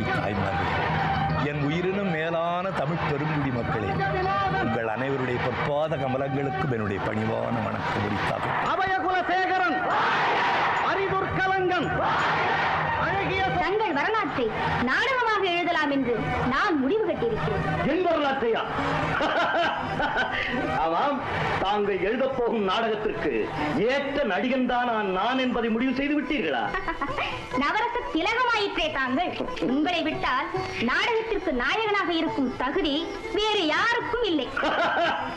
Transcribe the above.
தாய்மார்களே என் உயிரினும் மேலான தமிழ் பெருங்குடி மக்களே உங்கள் அனைவருடைய பொற்பாத கமலங்களுக்கும் என்னுடைய பணிவான வணக்கம் உரித்தாகும் அபயகுலசேகரன் அரிதுர்கலங்கன் அழகிய தங்கள் வரலாற்றை நாடகமாக எழுதலாம் என்று நான் முடிவு கட்டியிருக்கிறேன் என் வரலாற்றையா ஆமாம் தாங்கள் எழுதப் போகும் நாடகத்திற்கு ஏற்ற நடிகன் தான் நான் என்பதை முடிவு செய்து விட்டீர்களா நவரச திலகமாயிற்றே தாங்கள் உங்களை விட்டால் நாடகத்திற்கு நாயகனாக இருக்கும் தகுதி வேறு யாருக்கும் இல்லை